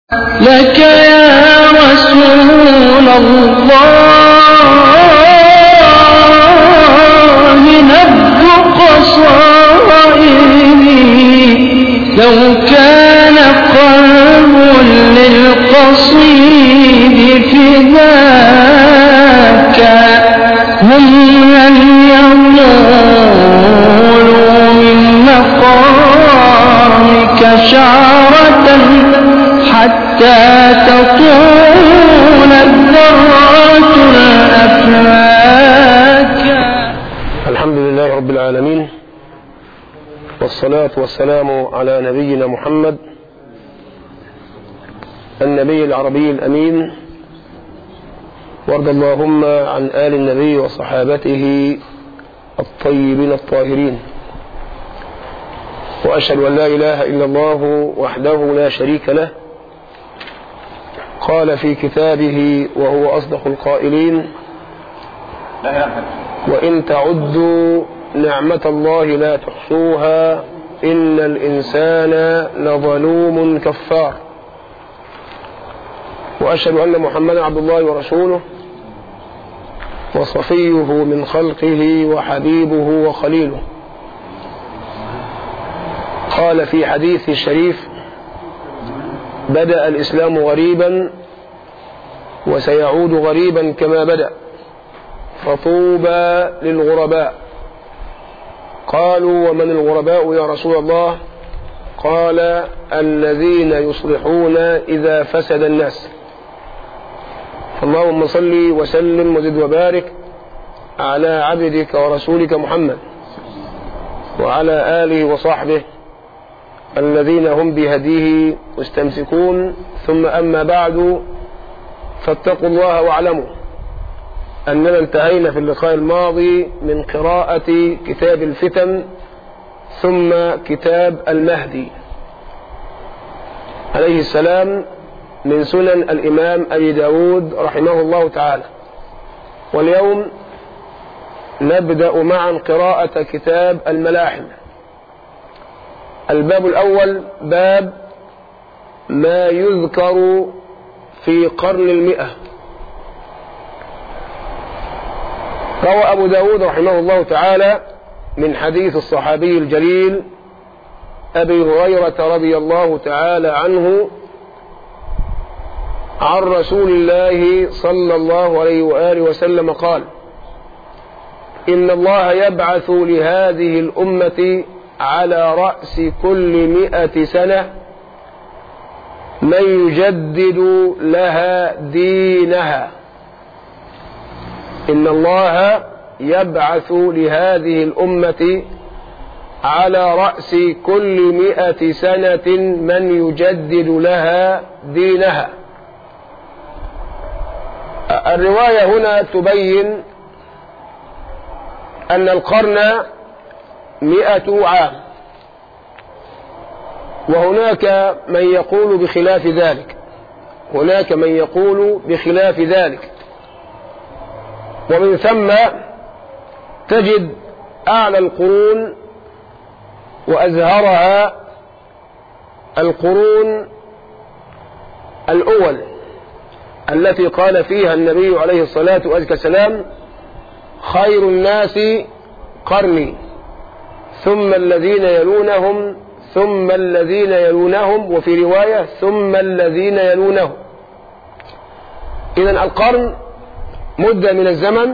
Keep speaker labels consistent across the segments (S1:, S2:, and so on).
S1: لك يا رسول الله نبذ قصائدي لو كان قلب للقصيد فداك هم لن يطولوا من مقامك شعرة حتى تطول الذرات الأفلاك
S2: الحمد لله رب العالمين والصلاة والسلام على نبينا محمد النبي العربي الأمين وارض اللهم عن آل النبي وصحابته الطيبين الطاهرين وأشهد أن لا إله إلا الله وحده لا شريك له قال في كتابه وهو أصدق القائلين وإن تعدوا نعمة الله لا تحصوها إن الإنسان لظلوم كفار وأشهد أن محمدا عبد الله ورسوله وصفيه من خلقه وحبيبه وخليله قال في حديث الشريف بدأ الإسلام غريبا وسيعود غريبا كما بدأ فطوبى للغرباء قالوا ومن الغرباء يا رسول الله قال الذين يصلحون إذا فسد الناس اللهم صل وسلم وزد وبارك على عبدك ورسولك محمد وعلى آله وصحبه الذين هم بهديه مستمسكون ثم أما بعد فاتقوا الله واعلموا أننا انتهينا في اللقاء الماضي من قراءة كتاب الفتن ثم كتاب المهدي عليه السلام من سنن الإمام أبي داود رحمه الله تعالى واليوم نبدأ معا قراءة كتاب الملاحم الباب الأول باب ما يذكر في قرن المئة روى أبو داود رحمه الله تعالى من حديث الصحابي الجليل أبي هريرة رضي الله تعالى عنه عن رسول الله صلى الله عليه وآله وسلم قال إن الله يبعث لهذه الأمة على رأس كل مئة سنة من يجدد لها دينها إن الله يبعث لهذه الأمة على رأس كل مئة سنة من يجدد لها دينها الرواية هنا تبين أن القرن مئة عام وهناك من يقول بخلاف ذلك هناك من يقول بخلاف ذلك ومن ثم تجد أعلى القرون وأزهرها القرون الأول التي قال فيها النبي عليه الصلاة والسلام خير الناس قرني ثم الذين يلونهم ثم الذين يلونهم وفي رواية ثم الذين يلونهم إذا القرن مدة من الزمن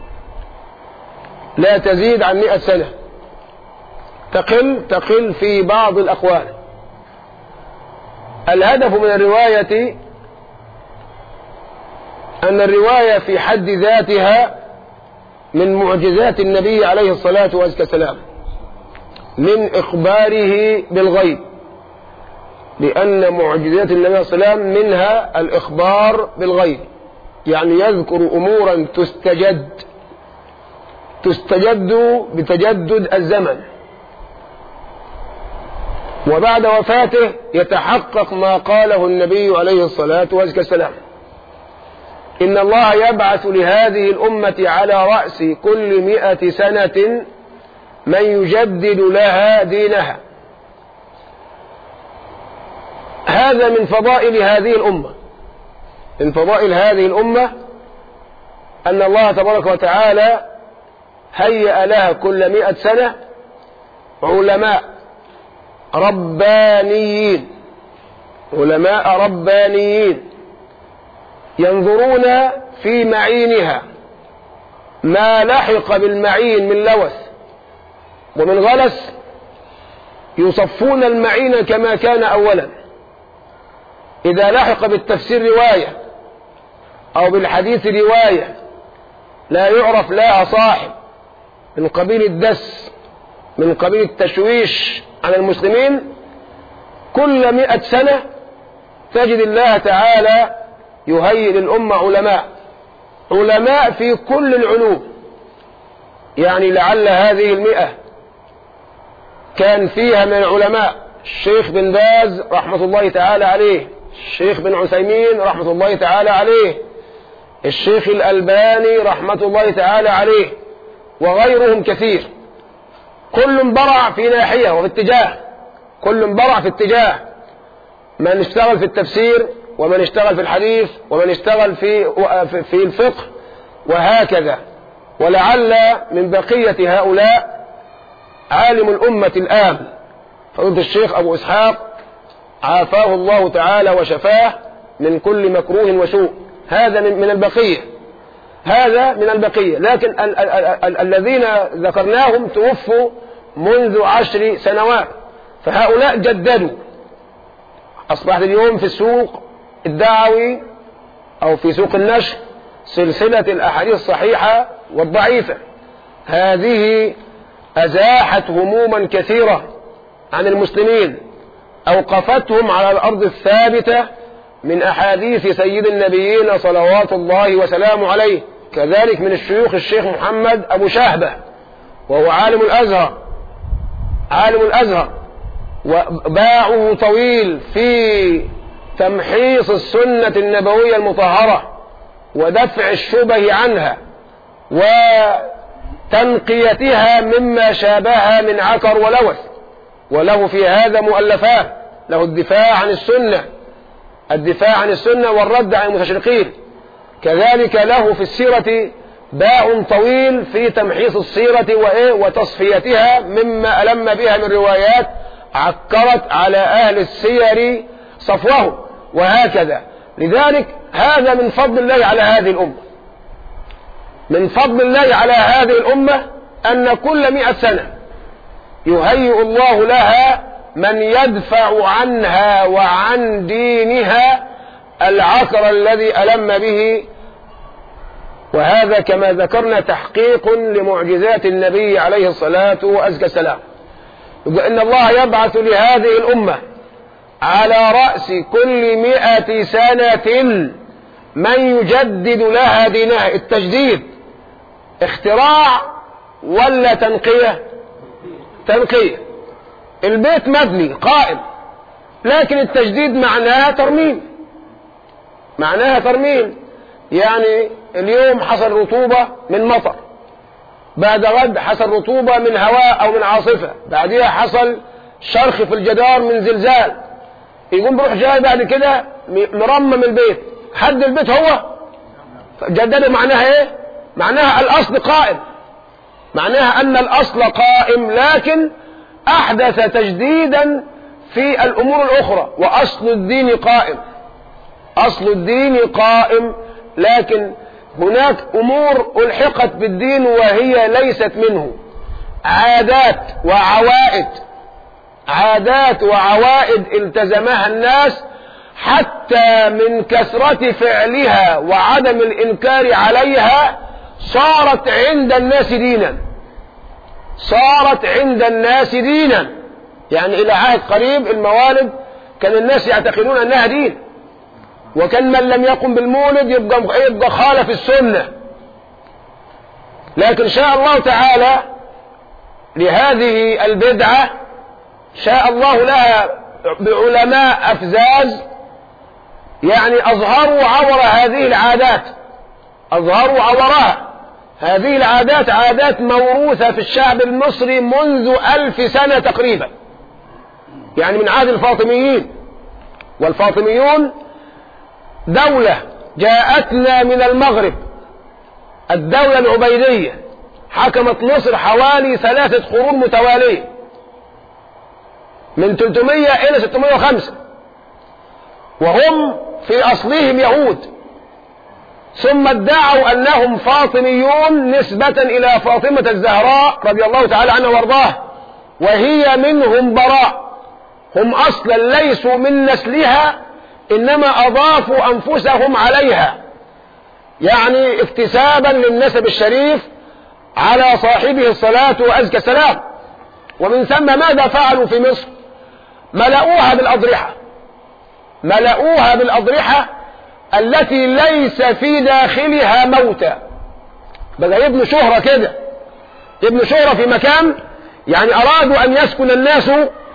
S2: لا تزيد عن مئة سنة تقل تقل في بعض الأقوال الهدف من الرواية أن الرواية في حد ذاتها من معجزات النبي عليه الصلاة والسلام من إخباره بالغيب لأن معجزات النبي صلى الله عليه وسلم منها الإخبار بالغيب يعني يذكر أمورا تستجد تستجد بتجدد الزمن وبعد وفاته يتحقق ما قاله النبي عليه الصلاة والسلام إن الله يبعث لهذه الأمة على رأس كل مئة سنة من يجدد لها دينها هذا من فضائل هذه الأمة من فضائل هذه الأمة أن الله تبارك وتعالى هيأ لها كل مئة سنة علماء ربانيين علماء ربانيين ينظرون في معينها ما لحق بالمعين من لوث ومن غلس يصفون المعين كما كان أولا إذا لحق بالتفسير رواية أو بالحديث رواية لا يعرف لها صاحب من قبيل الدس من قبيل التشويش على المسلمين كل مئة سنة تجد الله تعالى يهيئ للأمة علماء علماء في كل العلوم يعني لعل هذه المئة كان فيها من العلماء الشيخ بن باز رحمة الله تعالى عليه الشيخ بن عثيمين رحمة الله تعالى عليه الشيخ الألباني رحمة الله تعالى عليه وغيرهم كثير كل برع في ناحية وفي اتجاه كل برع في اتجاه من اشتغل في التفسير ومن اشتغل في الحديث ومن اشتغل في في الفقه وهكذا ولعل من بقية هؤلاء عالم الأمة الآن فضيلة الشيخ أبو إسحاق عافاه الله تعالى وشفاه من كل مكروه وسوء هذا من من البقية هذا من البقية لكن ال ال ال الذين ذكرناهم توفوا منذ عشر سنوات فهؤلاء جددوا أصبحت اليوم في السوق الدعوي أو في سوق النشر سلسلة الأحاديث الصحيحة والضعيفة هذه أزاحت هموما كثيرة عن المسلمين أوقفتهم على الأرض الثابتة من أحاديث سيد النبيين صلوات الله وسلامه عليه كذلك من الشيوخ الشيخ محمد أبو شهبة وهو عالم الأزهر عالم الأزهر وباعه طويل في تمحيص السنة النبوية المطهرة ودفع الشبه عنها وتنقيتها مما شابهها من عكر ولوث وله في هذا مؤلفات له الدفاع عن السنة الدفاع عن السنة والرد عن المتشرقين كذلك له في السيرة باع طويل في تمحيص السيرة وإيه وتصفيتها مما ألم بها من روايات عكرت على أهل السير صفوهم وهكذا لذلك هذا من فضل الله على هذه الأمة من فضل الله على هذه الأمة أن كل مئة سنة يهيئ الله لها من يدفع عنها وعن دينها العثر الذي ألم به وهذا كما ذكرنا تحقيق لمعجزات النبي عليه الصلاة وأزكى السلام يقول إن الله يبعث لهذه الأمة على رأس كل مئة سنة من يجدد لها دينها التجديد اختراع ولا تنقية تنقية البيت مبني قائم لكن التجديد معناها ترميم معناها ترميم يعني اليوم حصل رطوبة من مطر بعد غد حصل رطوبة من هواء أو من عاصفة بعدها حصل شرخ في الجدار من زلزال يقوم بروح جاي بعد كده مرمم البيت حد البيت هو جدده معناها ايه معناها الاصل قائم معناها ان الاصل قائم لكن احدث تجديدا في الامور الاخرى واصل الدين قائم اصل الدين قائم لكن هناك امور الحقت بالدين وهي ليست منه عادات وعوائد عادات وعوائد التزمها الناس حتى من كثرة فعلها وعدم الإنكار عليها صارت عند الناس دينا صارت عند الناس دينا يعني إلى عهد قريب الموالد كان الناس يعتقدون أنها دين وكان من لم يقم بالمولد يبقى, يبقى خالف السنة لكن شاء الله تعالى لهذه البدعة شاء الله لها بعلماء أفزاز يعني أظهروا عور هذه العادات أظهروا عورها هذه العادات عادات موروثة في الشعب المصري منذ ألف سنة تقريبا يعني من عهد الفاطميين والفاطميون دولة جاءتنا من المغرب الدولة العبيدية حكمت مصر حوالي ثلاثة قرون متوالية من 300 إلى 605 وهم في أصلهم يهود ثم ادعوا أنهم فاطميون نسبة إلى فاطمة الزهراء رضي الله تعالى عنها وارضاها وهي منهم براء هم أصلا ليسوا من نسلها إنما أضافوا أنفسهم عليها يعني اكتسابا للنسب الشريف على صاحبه الصلاة وأزكى السلام ومن ثم ماذا فعلوا في مصر ملأوها بالأضرحة ملأوها بالأضرحة التي ليس في داخلها موتى بقى يبنوا شهرة كده يبنوا شهرة في مكان يعني أرادوا أن يسكن الناس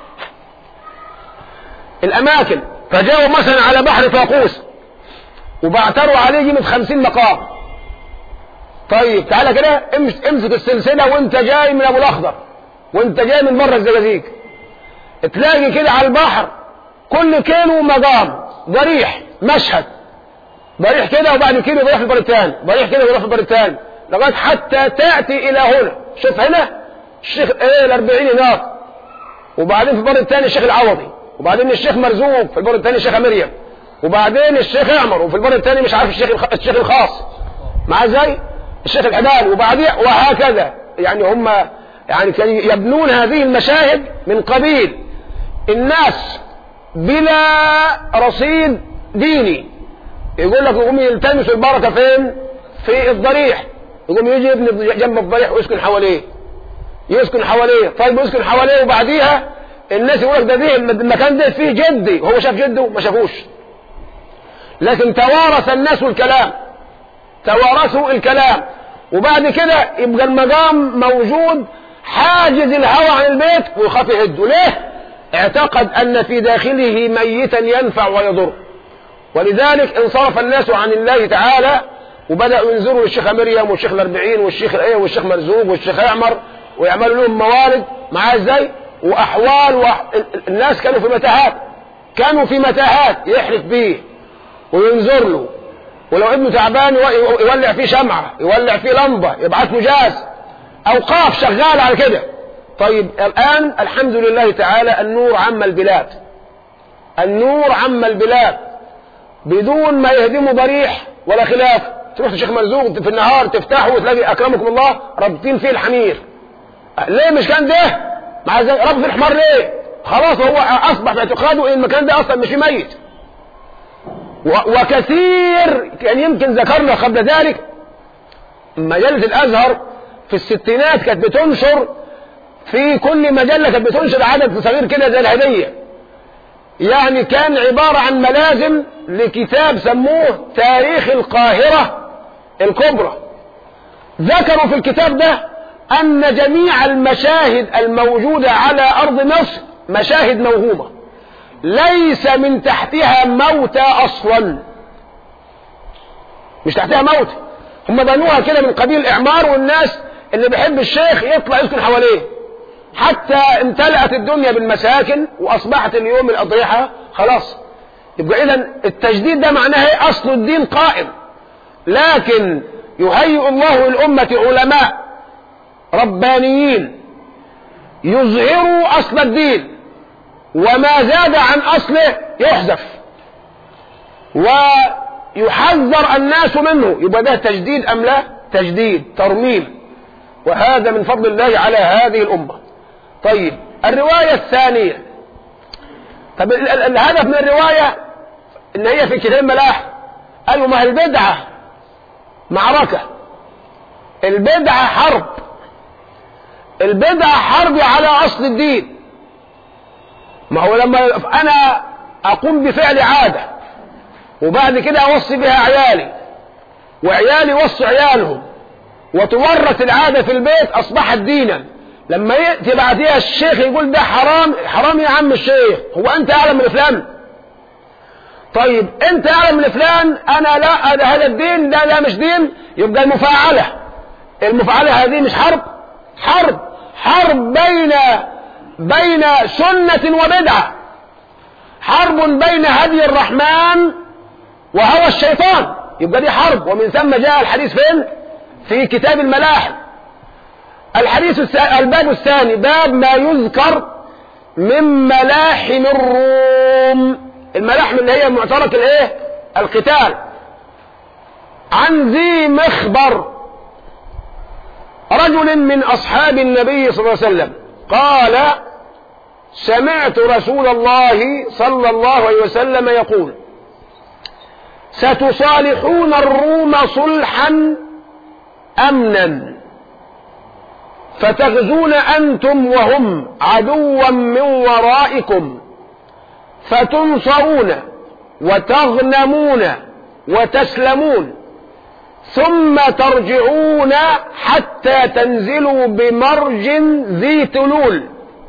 S2: الأماكن فجاءوا مثلا على بحر فاقوس وبعتروا عليه قيمة خمسين مقام طيب تعالى كده امسك السلسلة وانت جاي من ابو الاخضر وانت جاي من بره الزجاجيج تلاقي كده على البحر كل كيلو مقام ضريح مشهد ضريح كده وبعد كيلو ضريح في البر الثاني ضريح كده وضريح في البر الثاني لغايه حتى تاتي الى هنا شوف هنا الشيخ ايه الاربعين هناك وبعدين في البر الثاني الشيخ العوضي وبعدين الشيخ مرزوق في البر الثاني الشيخ مريم وبعدين الشيخ اعمر وفي البر الثاني مش عارف الشيخ الشيخ الخاص مع ازاي الشيخ الحبال وبعدين وهكذا يعني هم يعني كانوا يبنون هذه المشاهد من قبيل الناس بلا رصيد ديني يقول لك يقوم يلتمسوا البركة فين في الضريح يقوم يجي يبني جنب الضريح ويسكن حواليه يسكن حواليه طيب يسكن حواليه وبعديها الناس يقول لك ده دي المكان ده فيه جدي هو شاف جده ما شافوش لكن توارث الناس الكلام توارثوا الكلام وبعد كده يبقى المقام موجود حاجز الهوى عن البيت ويخاف يهده ليه اعتقد ان في داخله ميتا ينفع ويضر ولذلك انصرف الناس عن الله تعالى وبدأوا ينزلوا للشيخ مريم والشيخ الاربعين والشيخ ايه والشيخ مرزوق والشيخ اعمر ويعملوا لهم موالد معاه ازاي واحوال وح... الناس كانوا في متاهات كانوا في متاهات يحلف بيه وينظر له ولو ابنه تعبان يولع فيه شمعة يولع فيه لمبة يبعث له جاز اوقاف شغالة على كده طيب الان الحمد لله تعالى النور عم البلاد النور عم البلاد بدون ما يهدموا ضريح ولا خلاف تروح الشيخ مرزوق في النهار تفتحه وتلاقي اكرمكم الله رابطين فيه الحمير ليه مش كان ده مع رب في الحمار ليه خلاص هو اصبح في اعتقاده ان المكان ده اصلا مش ميت وكثير كان يمكن ذكرنا قبل ذلك مجلة الازهر في الستينات كانت بتنشر في كل مجلة كانت بتنشر عدد صغير كده زي الهدية يعني كان عبارة عن ملازم لكتاب سموه تاريخ القاهرة الكبرى ذكروا في الكتاب ده أن جميع المشاهد الموجودة على أرض مصر مشاهد موهومة ليس من تحتها موتى أصلا مش تحتها موت هم بنوها كده من قبيل الإعمار والناس اللي بيحب الشيخ يطلع يسكن حواليه حتى امتلأت الدنيا بالمساكن وأصبحت اليوم الأضرحة خلاص يبقى إذا التجديد ده معناه ايه أصل الدين قائم لكن يهيئ الله للأمة علماء ربانيين يظهروا أصل الدين وما زاد عن أصله يحذف ويحذر الناس منه يبقى ده تجديد أم لا تجديد ترميم وهذا من فضل الله على هذه الأمة طيب الرواية الثانية طب الهدف من الرواية ان هي في كتاب ملاح قالوا ما البدعة معركة البدعة حرب البدعة حرب على أصل الدين ما هو لما أنا أقوم بفعل عادة وبعد كده أوصي بها عيالي وعيالي يوصي عيالهم وتورث العادة في البيت أصبحت دينا لما يأتي بعديها الشيخ يقول ده حرام حرام يا عم الشيخ هو أنت أعلم من فلان طيب أنت أعلم من فلان أنا لا هذا الدين لا لا مش دين يبقى المفاعلة المفاعلة هذه مش حرب حرب حرب بين بين سنة وبدعة حرب بين هدي الرحمن وهوى الشيطان يبقى دي حرب ومن ثم جاء الحديث فين في كتاب الملاحم الحديث الس- الباب الثاني باب ما يذكر من ملاحم الروم الملاحم اللي هي معترك الايه القتال عن ذي مخبر رجل من اصحاب النبي صلى الله عليه وسلم قال سمعت رسول الله صلى الله عليه وسلم يقول ستصالحون الروم صلحا امنا فتغزون انتم وهم عدوا من ورائكم فتنصرون وتغنمون وتسلمون ثم ترجعون حتى تنزلوا بمرج ذي تلول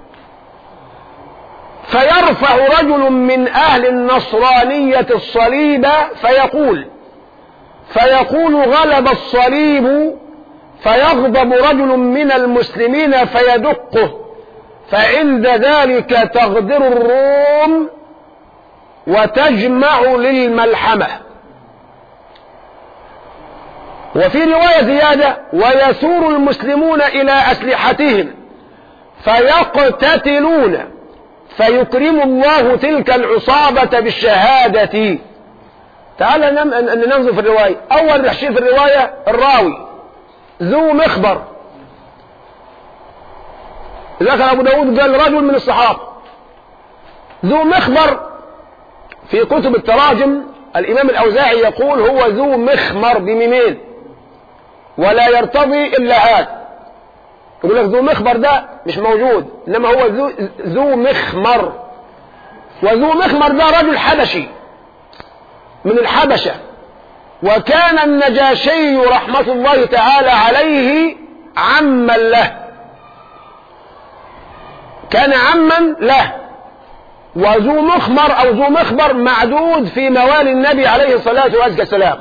S2: فيرفع رجل من أهل النصرانية الصليب فيقول فيقول غلب الصليب فيغضب رجل من المسلمين فيدقه فعند ذلك تغدر الروم وتجمع للملحمة وفي رواية زيادة ويسور المسلمون إلى أسلحتهم فيقتتلون فيكرم الله تلك العصابة بالشهادة تعال نم- ن- ننظر في الرواية أول شيء في الرواية الراوي ذو مخبر ذكر أبو داود قال رجل من الصحابة ذو مخبر في كتب التراجم الإمام الأوزاعي يقول هو ذو مخمر بميمين ولا يرتضي إلا هذا يقول لك ذو مخبر ده مش موجود إنما هو ذو, ذو مخمر وذو مخمر ده رجل حبشي من الحبشة وكان النجاشي رحمة الله تعالى عليه عما له كان عما له وذو مخمر او ذو مخبر معدود في موالي النبي عليه الصلاة والسلام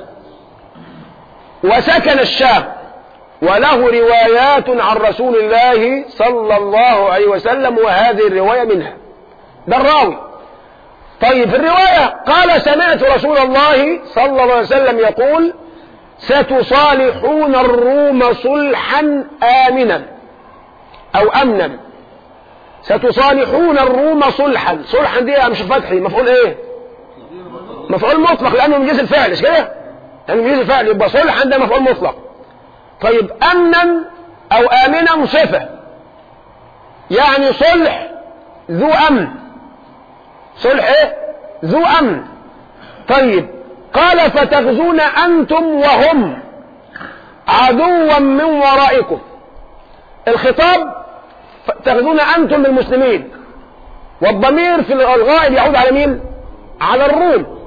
S2: وسكن الشام وله روايات عن رسول الله صلى الله عليه وسلم وهذه الرواية منها ده الراوي طيب في الرواية قال سمعت رسول الله صلى الله عليه وسلم يقول ستصالحون الروم صلحا آمنا أو أمنا ستصالحون الروم صلحا صلحا دي مش فتحي مفعول ايه مفعول مطلق لانه من جنس الفعل مش كده لانه من جنس الفعل يبقى صلحا ده مفعول مطلق طيب امنا او امنا صفه يعني صلح ذو امن صلح ايه ذو امن طيب قال فتغزون انتم وهم عدوا من ورائكم الخطاب تغزون أنتم المسلمين والضمير في الغائب يعود على مين على الروم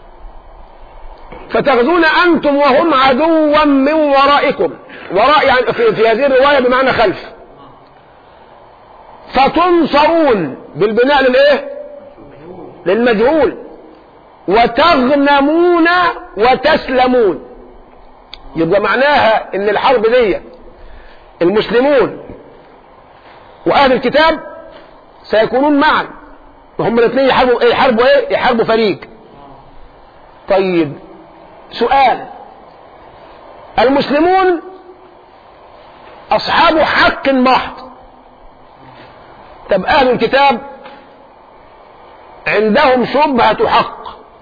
S2: فتغزون أنتم وهم عدوا من ورائكم وراء يعني في, في هذه الرواية بمعنى خلف فتنصرون بالبناء للايه للمجهول وتغنمون وتسلمون يبقى معناها ان الحرب دي المسلمون واهل الكتاب سيكونون معا وهم الاثنين يحاربوا ايه يحاربوا ايه يحاربوا فريق طيب سؤال المسلمون اصحاب حق محض طب اهل الكتاب عندهم شبهة حق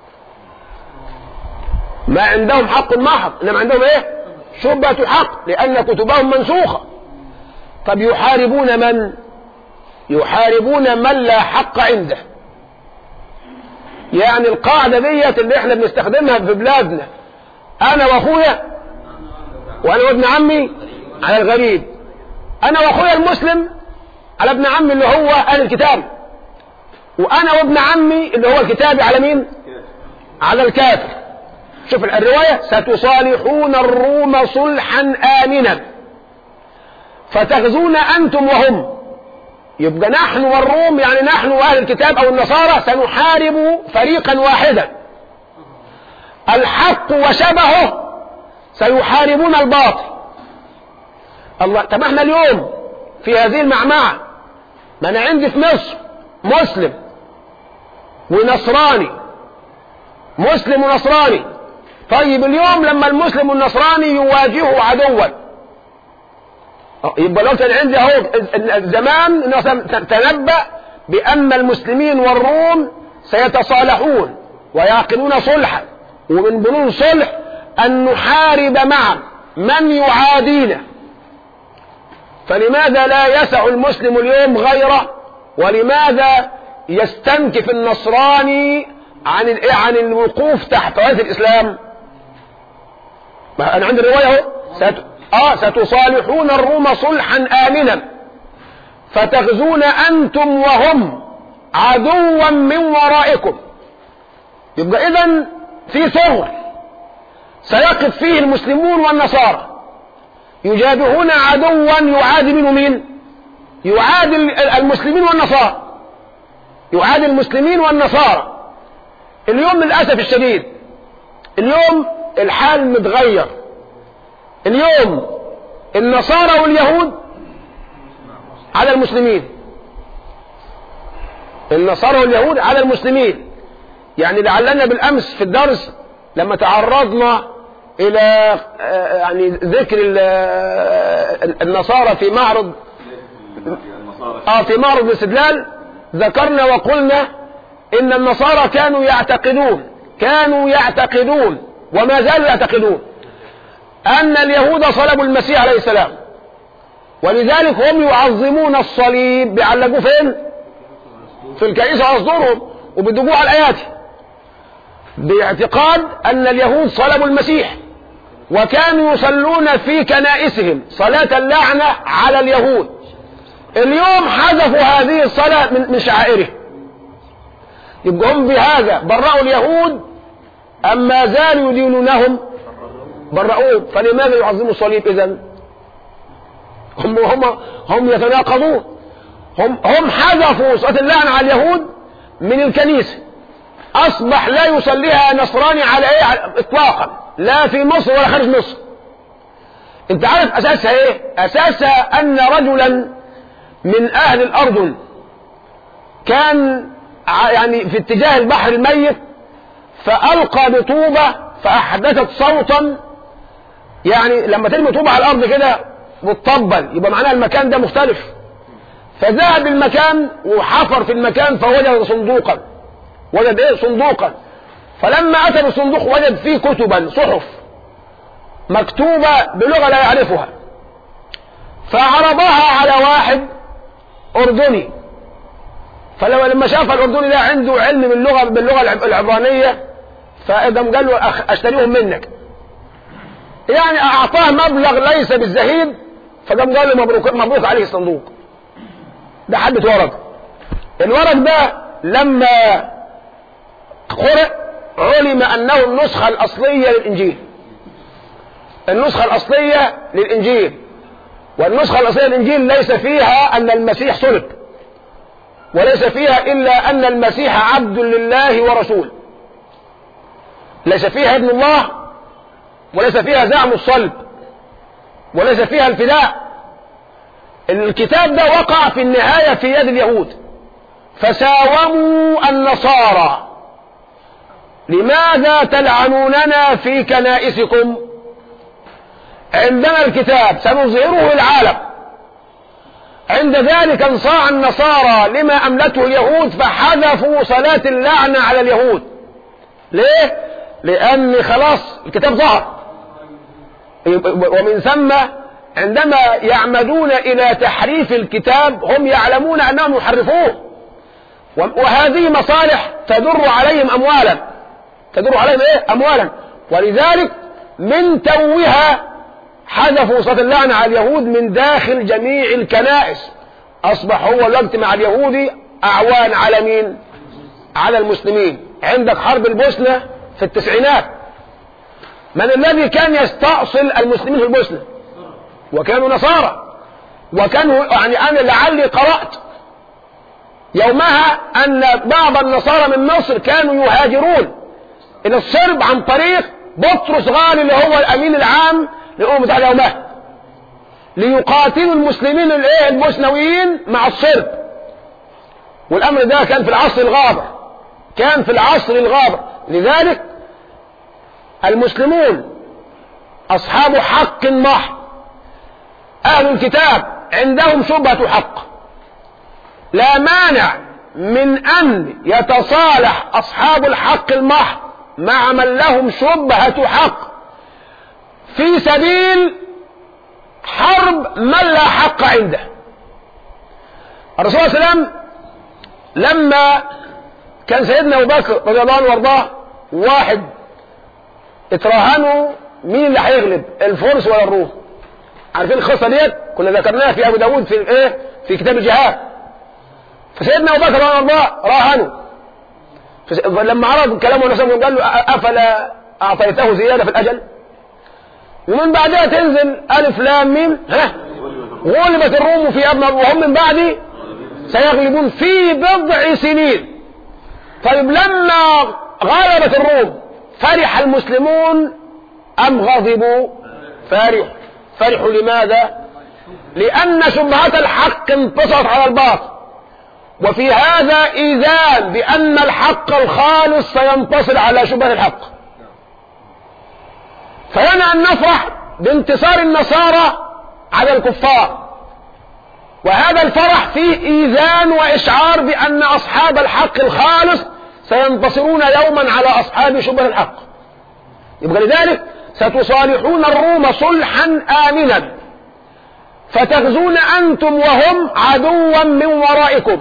S2: ما عندهم حق محض انما عندهم ايه شبهة حق لان كتبهم منسوخة طب يحاربون من يحاربون من لا حق عنده يعني القاعدة ديت اللي احنا بنستخدمها في بلادنا انا واخويا وانا وابن عمي على الغريب انا واخويا المسلم على ابن عمي اللي هو اهل الكتاب وانا وابن عمي اللي هو الكتابي على مين على الكافر شوف الرواية ستصالحون الروم صلحا آمنا فتغزون أنتم وهم يبقى نحن والروم يعني نحن وأهل الكتاب أو النصارى سنحارب فريقا واحدا الحق وشبهه سيحاربون الباطل الله طب احنا اليوم في هذه المعمعة ما انا عندي في مصر مسلم ونصراني مسلم ونصراني طيب اليوم لما المسلم والنصراني يواجهوا عدوا يبقى لو كان عندي اهو زمان النبي صلى الله عليه وسلم تنبأ بأن المسلمين والروم سيتصالحون ويعقدون صلحا ومن بنود الصلح أن نحارب معا من يعادينا فلماذا لا يسع المسلم اليوم غيره ولماذا يستنكف النصراني عن ال- عن الوقوف تحت راية الإسلام ما أنا عندي الرواية أهو ست... آه ستصالحون الروم صلحا آمنا فتغزون أنتم وهم عدوا من ورائكم يبقى إذا في ثغر سيقف فيه المسلمون والنصارى يجابهون عدوا يعادي منه مين يعادي المسلمين والنصارى يعادي المسلمين والنصارى اليوم للأسف الشديد اليوم الحال متغير اليوم النصارى واليهود على المسلمين النصارى واليهود على المسلمين يعني لعلنا بالأمس في الدرس لما تعرضنا إلى آه، يعني ذكر ال- آه، النصارى في معرض اه في معرض الاستدلال ذكرنا وقلنا ان النصارى كانوا يعتقدون كانوا يعتقدون وما زالوا يعتقدون ان اليهود صلبوا المسيح عليه السلام ولذلك هم يعظمون الصليب بيعلقوه فين في الكنيسه على صدورهم وبيدقوه على الايات باعتقاد ان اليهود صلبوا المسيح وكانوا يصلون في كنائسهم صلاة اللعنة على اليهود اليوم حذفوا هذه الصلاة من من شعائره يبقى هم بهذا برأوا اليهود أما زالوا يدينونهم برؤوه فلماذا يعظموا الصليب إذا هم هم هم يتناقضون هم هم حذفوا صلاة اللعنة على اليهود من الكنيسة أصبح لا يصليها نصراني على إيه على- إطلاقا لا في مصر ولا خارج مصر أنت عارف أساسها إيه؟ أساسها أن رجلا من أهل الأردن كان ع- يعني في اتجاه البحر الميت فألقى بطوبة فأحدثت صوتا يعني لما ترمي طوبة على الأرض كده بتطبل يبقى معناها المكان ده مختلف فذهب المكان وحفر في المكان فوجد صندوقا وجد ايه صندوقا فلما اتى بالصندوق وجد فيه كتبا صحف مكتوبة بلغة لا يعرفها فعرضها على واحد أردني فلما لما شاف الأردني ده عنده علم باللغة باللغة العب- العبرانية فقام قال له أخ- أشتريهم منك يعني أعطاه مبلغ ليس بالزهيد فقام قال له مبروك مبروك عليه الصندوق ده حبة ورق الورق ده لما قرأ علم أنه النسخة الأصلية للإنجيل النسخة الأصلية للإنجيل والنسخة الأصلية للإنجيل ليس فيها أن المسيح صلب وليس فيها إلا أن المسيح عبد لله ورسول ليس فيها ابن الله وليس فيها زعم الصلب وليس فيها الفداء الكتاب ده وقع في النهاية في يد اليهود فساوموا النصارى لماذا تلعنوننا في كنائسكم عندنا الكتاب سنظهره للعالم عند ذلك انصاع النصارى لما أملته اليهود فحذفوا صلاة اللعنة على اليهود ليه؟ لأن خلاص الكتاب ظهر ومن ثم عندما يعمدون إلى تحريف الكتاب هم يعلمون أنهم يحرفوه وهذه مصالح تدر عليهم أموالا تدر عليهم إيه؟ أموالا ولذلك من توها حذفوا صلاة اللعنة على اليهود من داخل جميع الكنائس أصبح هو الوقت مع اليهودي أعوان على مين على المسلمين عندك حرب البوسنة في التسعينات من الذي كان يستأصل المسلمين في البوسنة وكانوا نصارى وكانوا يعني أنا لعلي قرأت يومها أن بعض النصارى من مصر كانوا يهاجرون إلى الصرب عن طريق بطرس غالي اللي هو الأمين العام للأمم المتحدة يومها ليقاتلوا المسلمين الايه البوسنويين مع الصرب والأمر ده كان في العصر الغابر كان في العصر الغابر لذلك المسلمون أصحاب حق محض أهل الكتاب عندهم شبهة حق لا مانع من أن يتصالح أصحاب الحق المحض مع من لهم شبهة حق في سبيل حرب من لا حق عنده الرسول صلى الله عليه وسلم لما كان سيدنا ابو بكر رضي الله عنه وارضاه واحد اتراهنوا مين اللي هيغلب الفرس ولا الروم عارفين القصه ديت كنا ذكرناها في ابو داود في ايه في كتاب الجهاد فسيدنا ابو بكر رضي الله عنه وارضاه راهنوا فس- لما عرض كلامه النبي صلى الله عليه وسلم قال له أ- افلا اعطيته زياده في الاجل ومن بعدها تنزل الف لام ميم ها غلبت الروم في ابنى وهم من بعد سيغلبون في بضع سنين طيب لما غلبت الروم فرح المسلمون ام غضبوا فرحوا فرحوا لماذا لان شبهة الحق انتصرت على الباطل وفي هذا ايذان بان الحق الخالص سينتصر على شبهة الحق فلنا ان نفرح بانتصار النصارى على الكفار وهذا الفرح فيه ايذان واشعار بان اصحاب الحق الخالص سينتصرون يوما على اصحاب شبه الحق يبقى لذلك ستصالحون الروم صلحا امنا فتغزون انتم وهم عدوا من ورائكم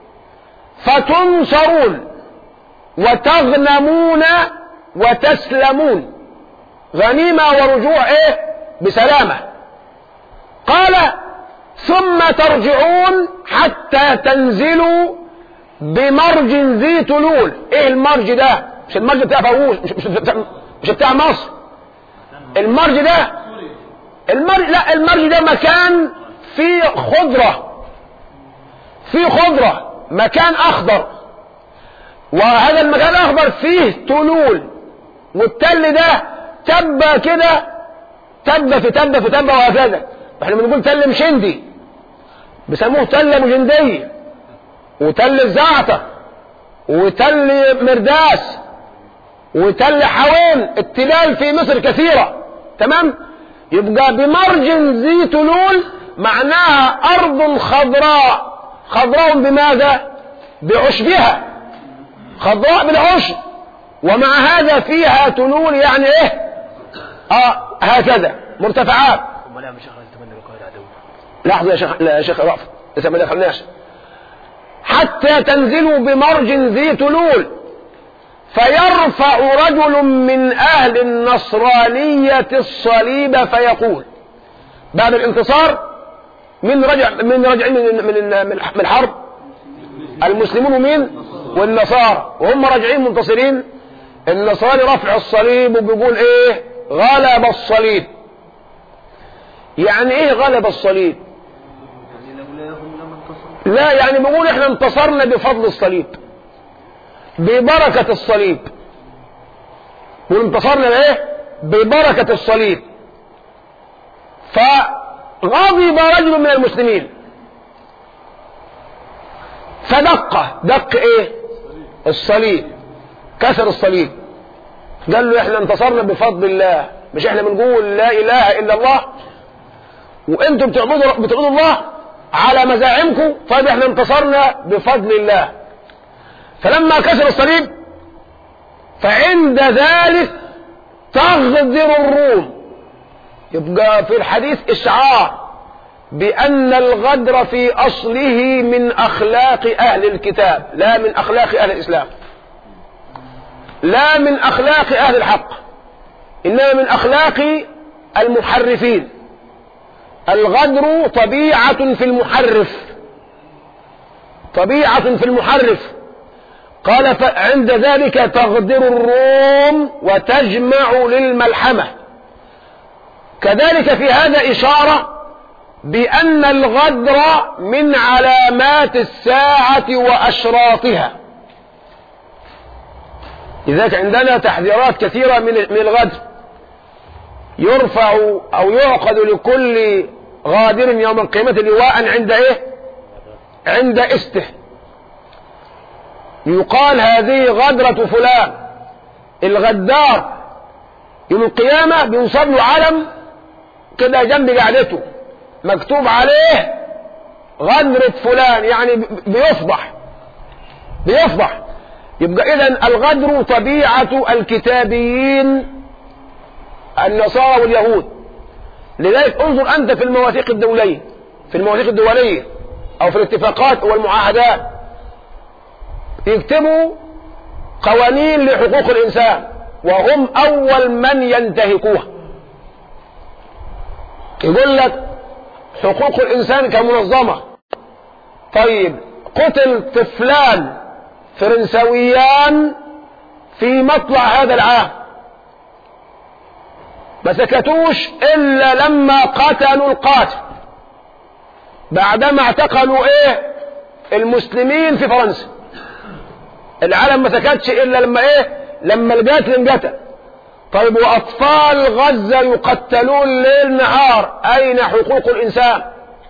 S2: فتنصرون وتغنمون وتسلمون غنيمة ورجوع ايه بسلامة قال ثم ترجعون حتى تنزلوا بمرج ذي تلول ايه المرج ده مش المرج بتاع فاووس مش, مش, بتاع مش بتاع مصر المرج ده المرج لا المرج ده مكان فيه خضرة فيه خضرة مكان اخضر وهذا المكان الاخضر فيه تلول والتل ده تبة كده تبة في تبة في تبة وهكذا احنا بنقول تل مشندي بيسموه تل مجندي وتل الزعتر وتل مرداس وتل حوين التلال في مصر كثيرة تمام يبقى بمرج ذي تلول معناها أرض خضراء خضراء بماذا بعشبها خضراء بالعشب ومع هذا فيها تلول يعني ايه اه هكذا مرتفعات
S3: امال يا عم شيخ تمنى بقاء العدو
S2: لحظة يا شيخ لا يا شيخ رأفت لسه ما دخلناش حتى تنزلوا بمرج ذي تلول فيرفع رجل من أهل النصرانية الصليب فيقول بعد الانتصار من رجع من رجع من من من من الحرب المسلمون مين والنصارى وهم راجعين منتصرين النصراني رفع الصليب وبيقول ايه غلب الصليب يعني ايه غلب الصليب لا يعني بيقول احنا انتصرنا بفضل الصليب ببركة الصليب وانتصرنا بايه ببركة الصليب فغضب رجل من المسلمين فدق دق ايه الصليب كسر الصليب قال له احنا انتصرنا بفضل الله مش احنا بنقول لا اله الا الله وانتم بتعبدوا بتعبدوا الله على مزاعمكم طيب احنا انتصرنا بفضل الله فلما كسر الصليب فعند ذلك تغدر الروم يبقى في الحديث اشعار بان الغدر في اصله من اخلاق اهل الكتاب لا من اخلاق اهل الاسلام لا من اخلاق اهل الحق انما من اخلاق المحرفين الغدر طبيعة في المحرف طبيعة في المحرف قال فعند ذلك تغدر الروم وتجمع للملحمة كذلك في هذا إشارة بأن الغدر من علامات الساعة وأشراطها لذلك عندنا تحذيرات كثيرة من من الغدر يرفع أو يعقد لكل غادر يوم القيامة لواء عند إيه عند استه يقال هذه غدرة فلان الغدار يوم القيامة بينصب له علم كده جنب قعدته مكتوب عليه غدرة فلان يعني بيفضح بيفضح يبقى إذا الغدر طبيعة الكتابيين النصارى واليهود لذلك انظر أنت في المواثيق الدولية في المواثيق الدولية أو في الاتفاقات والمعاهدات يكتبوا قوانين لحقوق الإنسان وهم أول من ينتهكوها يقول لك حقوق الإنسان كمنظمة طيب قتل طفلان فرنسويان في مطلع هذا العام ما سكتوش إلا لما قتلوا القاتل بعدما اعتقلوا ايه المسلمين في فرنسا العالم ما سكتش الا لما ايه لما القاتل انقتل طيب واطفال غزة يقتلون ليل نهار اين حقوق الانسان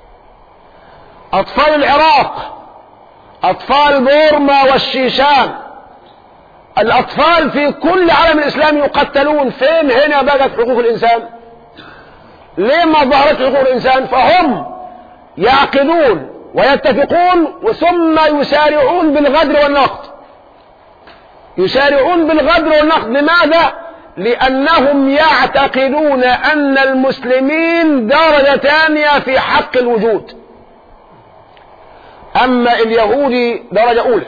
S2: اطفال العراق اطفال بورما والشيشان الاطفال في كل عالم الاسلام يقتلون فين هنا بقت حقوق الانسان ليه ما ظهرت حقوق الانسان فهم يعقدون ويتفقون ثم يسارعون بالغدر والنقد يسارعون بالغدر والنقد لماذا لأنهم يعتقدون أن المسلمين درجة ثانية في حق الوجود أما اليهودي درجة أولى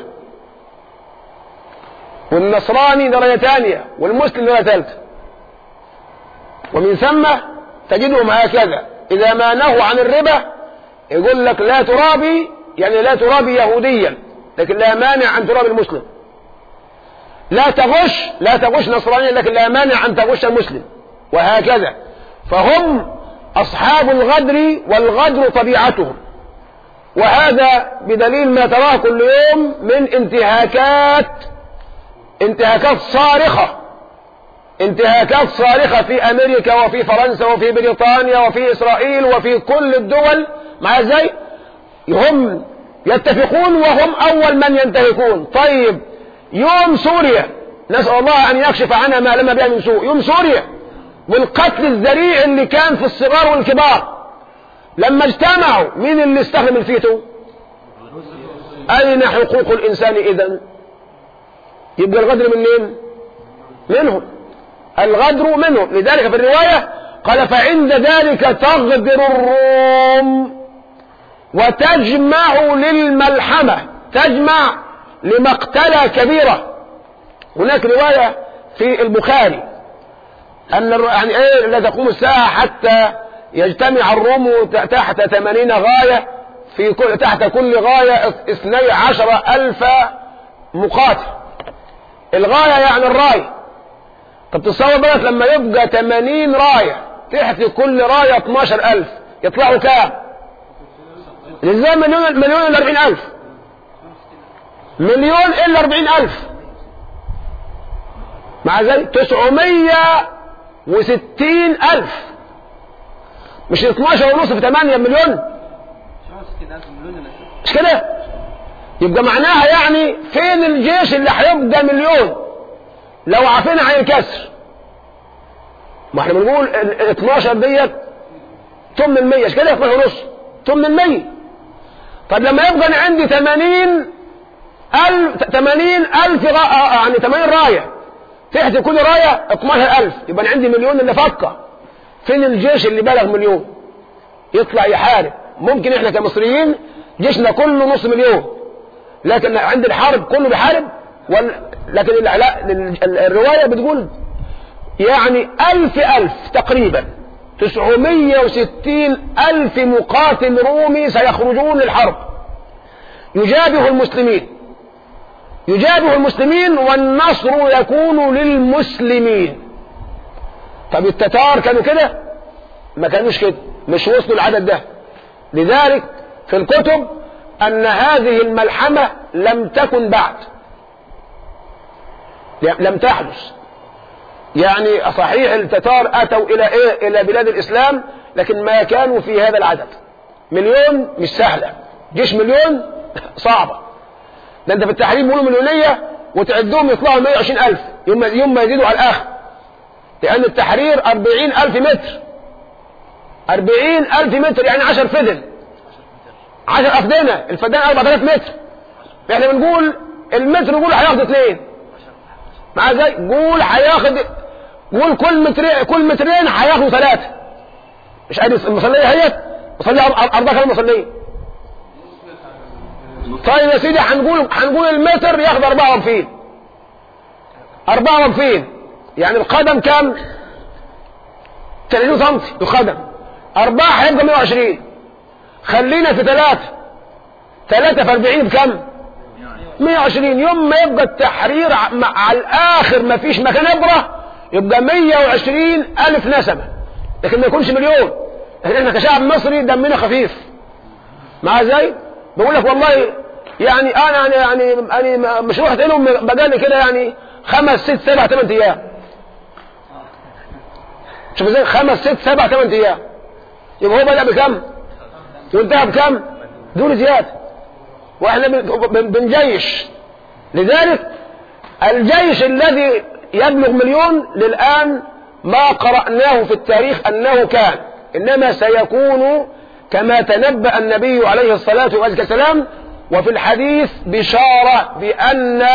S2: والنصراني درجة ثانية والمسلم درجة ثالثة ومن ثم تجدهم هكذا إذا ما نهوا عن الربا يقول لك لا ترابي يعني لا ترابي يهوديا لكن لا مانع أن ترابي المسلم لا تغش لا تغش نصرانيا لكن لا مانع أن تغش المسلم وهكذا فهم أصحاب الغدر والغدر طبيعتهم وهذا بدليل ما تراه كل يوم من انتهاكات انتهاكات صارخة انتهاكات صارخة في أمريكا وفي فرنسا وفي بريطانيا وفي إسرائيل وفي كل الدول مع ازاي هم يتفقون وهم أول من ينتهكون طيب يوم سوريا نسأل الله أن يكشف عنها ما لما بها من سوء يوم سوريا والقتل الذريع اللي كان في الصغار والكبار لما اجتمعوا مين اللي استخدم الفيتو أين حقوق الإنسان إذن يبقى الغدر منين منهم الغدر منهم لذلك في الرواية قال فعند ذلك تغدر الروم وتجمع للملحمة تجمع لمقتلة كبيرة هناك رواية في البخاري أن يعني إيه لا تقوم الساعة حتى يجتمع الروم تحت ثمانين غاية في كل تحت كل غاية اثني عشر ألف مقاتل الغاية يعني الراية طب تصور بقى لما يبقى 80 راية تحت كل راية 12000 يطلعوا كام ازاي مليون مليون الا 40000 مليون الا 40000 مع ذلك 960000 مش 12 ونص في 8 مليون مش كده يبقى معناها يعني فين الجيش اللي هيبقى مليون لو عافينا عن الكسر ما احنا بنقول ال 12 ديت تم ال 100 مش كده 12 ونص تم ال 100 طب لما يبقى انا عندي 80 ألف 80 ألف يعني 80 راية تحت كل راية 12000 يبقى انا عندي مليون اللي فكة فين الجيش اللي بلغ مليون يطلع يحارب ممكن احنا كمصريين جيشنا كله نص مليون لكن عند الحرب كله بيحارب وال... لكن الرواية بتقول يعني ألف ألف تقريبا تسعمية وستين ألف مقاتل رومي سيخرجون للحرب يجابه المسلمين يجابه المسلمين والنصر يكون للمسلمين طب التتار كانوا كده ما كانوش كده مش وصلوا العدد ده لذلك في الكتب أن هذه الملحمة لم تكن بعد لم تحدث يعني صحيح التتار أتوا إلى إيه إلى بلاد الإسلام لكن ما كانوا في هذا العدد مليون مش سهلة جيش مليون صعبة ده انت في التحرير بيقولوا مليونية وتعدهم يطلعوا 120 ألف يوم ما- يوم ما يزيدوا على الآخر لأن التحرير 40 ألف متر 40 ألف متر يعني 10 فدن 10 أفدنة الفدان 4000 متر احنا بنقول المتر يقول هياخد اثنين مع ازاي قول هياخد قول كل مترين كل مترين هياخدوا ثلاثة مش ادي المصلية هي مصلية أر- أربعة كمان مصلية طيب يا سيدي هنقول هنقول المتر ياخد أربعة وقفين أربعة وقفين يعني القدم كام 30 سم القدم أربعة هيبقى 120 خلينا في ثلاثة ثلاثة في 40 بكم 120 يوم ما يبقى التحرير ع- مع- على الآخر ما فيش مكان إبرة يبقى 120 ألف نسمة لكن ما يكونش مليون لكن احنا كشعب مصري دمنا خفيف مع ازاي بقول لك والله يعني انا يعني يعني يعني مش رحت لهم بقالي كده يعني خمس ست سبع ثمان ايام شوف ازاي خمس ست سبع ثمان ايام يبقى هو بدأ بكم وانتهى بكم دون زيادة واحنا بن- بن- بنجيش لذلك الجيش الذي يبلغ مليون للآن ما قرأناه في التاريخ أنه كان إنما سيكون كما تنبأ النبي عليه الصلاة والسلام وفي الحديث بشارة بأن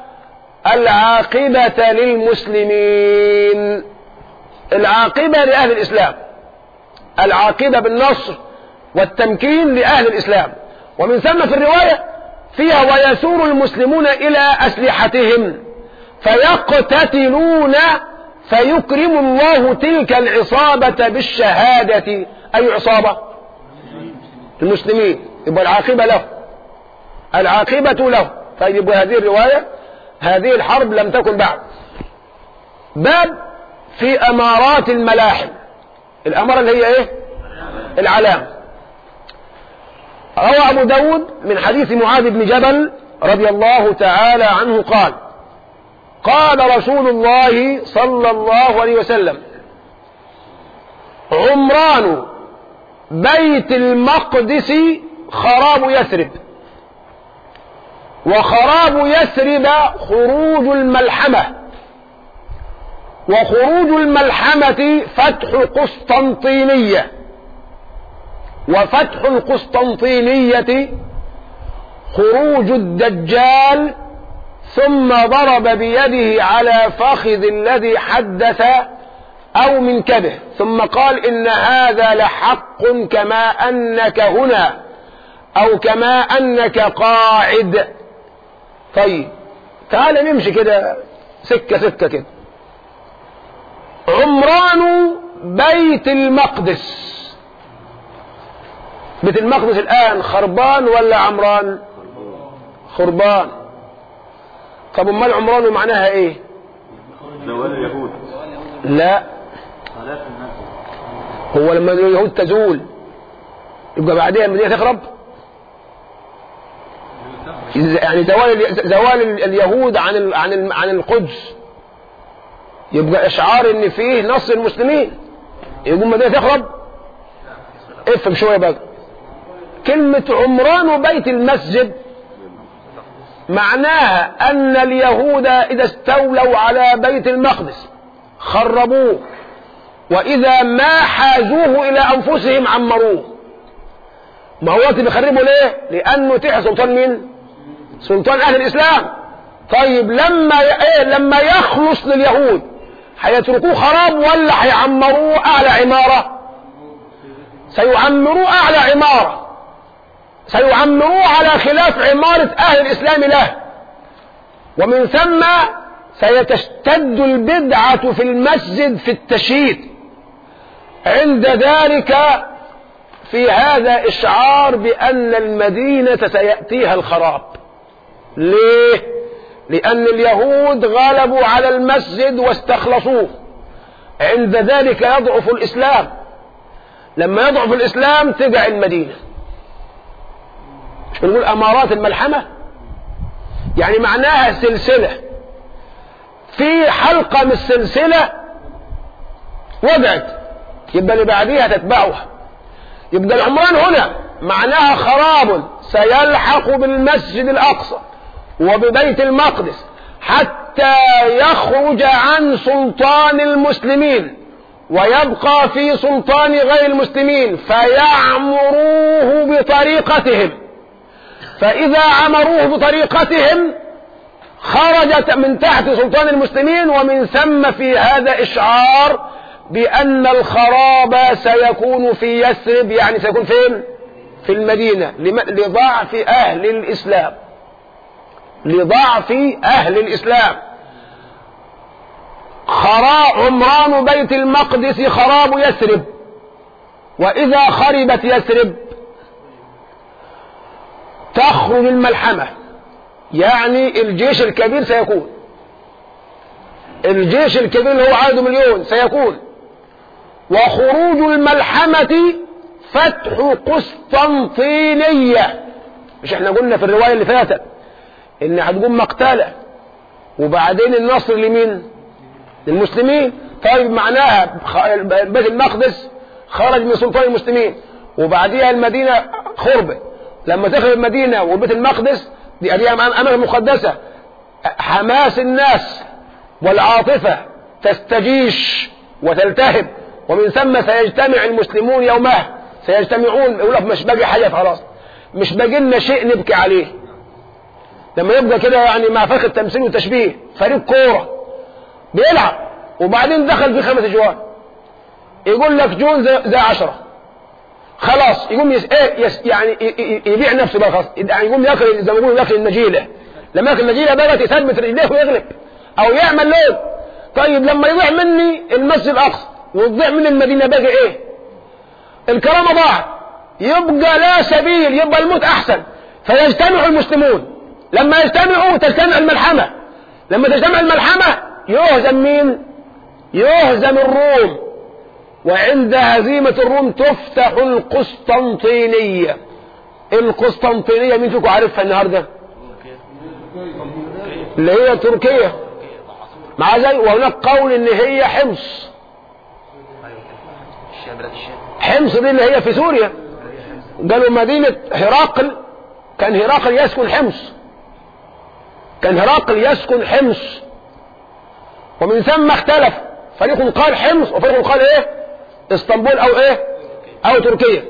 S2: العاقبة للمسلمين العاقبة لأهل الإسلام العاقبة بالنصر والتمكين لأهل الإسلام ومن ثم في الرواية فيها ويسور المسلمون إلى أسلحتهم فيقتتلون فيكرم الله تلك العصابة بالشهادة أي عصابة المسلمين يبقى العاقبة له العاقبة له طيب يبقى هذه الرواية هذه الحرب لم تكن بعد باب في أمارات الملاحم الأمارة اللي هي إيه العلام روى أبو داود من حديث معاذ بن جبل رضي الله تعالى عنه قال قال رسول الله صلى الله عليه وسلم عمران بيت المقدس خراب يثرب وخراب يثرب خروج الملحمة وخروج الملحمة فتح قسطنطينية وفتح القسطنطينية خروج الدجال ثم ضرب بيده على فخذ الذي حدث أو منكبه ثم قال إن هذا لحق كما أنك هنا أو كما أنك قاعد طيب تعال نمشي كده سكة سكة كده عمران بيت المقدس بيت المقدس الآن خربان ولا عمران خربان طب امال عمران معناها ايه
S4: زوال اليهود
S2: لا
S4: صلاة الناس
S2: هو لما اليهود تزول يبقى بعدها المدينة تخرب يعني زوال زوال اليهود عن ال- عن ال- عن القدس يبقى اشعار ان فيه نصر المسلمين يقول المدينة تخرب افهم شوية بقى كلمة عمران بيت المسجد معناها أن اليهود إذا استولوا على بيت المقدس خربوه وإذا ما حازوه إلى أنفسهم عمروه ما هو وقت بيخربوا ليه؟ لأنه تحت سلطان مين؟ سلطان أهل الإسلام طيب لما ي... إيه لما يخلص لليهود هيتركوه خراب ولا هيعمروه أعلى عمارة؟ سيعمروه أعلى عمارة سيعمروه على خلاف عمارة أهل الإسلام له ومن ثم سيتشتد البدعة في المسجد في التشييد عند ذلك في هذا إشعار بأن المدينة سيأتيها الخراب ليه؟ لأن اليهود غلبوا على المسجد واستخلصوه عند ذلك يضعف الإسلام لما يضعف الإسلام تقع المدينة مش بنقول أمارات الملحمة يعني معناها سلسلة في حلقة من السلسلة وقعت يبقى اللي بعديها تتبعها يبقى العمران هنا معناها خراب سيلحق بالمسجد الأقصى وببيت المقدس حتى يخرج عن سلطان المسلمين ويبقى في سلطان غير المسلمين فيعمروه بطريقتهم فإذا عمروه بطريقتهم خرجت من تحت سلطان المسلمين ومن ثم في هذا إشعار بأن الخراب سيكون في يثرب يعني سيكون فين في المدينة لم- لضعف أهل الإسلام لضعف أهل الإسلام خرا عمران بيت المقدس خراب يثرب وإذا خربت يثرب تخرج الملحمة يعني الجيش الكبير سيكون الجيش الكبير اللي هو عدد مليون سيكون وخروج الملحمة فتح قسطنطينية مش احنا قلنا في الرواية اللي فاتت ان هتقوم مقتلة وبعدين النصر لمين للمسلمين طيب معناها خ- بيت المقدس خرج من سلطان المسلمين وبعديها المدينة خربت لما تخرب المدينة وبيت المقدس دي دي أم- أماكن مقدسة حماس الناس والعاطفة تستجيش وتلتهب ومن ثم سيجتمع المسلمون يومها سيجتمعون يقول لك مش باقي حاجة خلاص مش باقي لنا شيء نبكي عليه لما يبقى كده يعني مع فرق التمثيل والتشبيه فريق كورة بيلعب وبعدين دخل في خمس اجوان يقول لك جون زي, زي عشرة خلاص يقوم يس... ايه يس... يعني ي... ي... يبيع نفسه بقى خلاص يعني يقوم ياكل زي ما بيقولوا ياكل النجيله لما ياكل النجيله بقى يثبت رجليه ويغلب او يعمل لون طيب لما يضيع مني المسجد الاقصى وتضيع من المدينه باقي ايه الكرامه ضاعت يبقى لا سبيل يبقى الموت احسن فيجتمع المسلمون لما يجتمعوا تجتمع الملحمه لما تجتمع الملحمه يهزم مين يهزم الروم وعند هزيمة الروم تفتح القسطنطينية القسطنطينية مين فيكم عارفها النهاردة اللي هي تركيا مع زي وهناك قول ان هي حمص
S3: الشام بلاد الشام
S2: حمص دي اللي هي في سوريا قالوا مدينة هرقل كان هرقل يسكن حمص كان هرقل يسكن حمص ومن ثم اختلف فريق قال حمص وفريق قال ايه اسطنبول او ايه او تركيا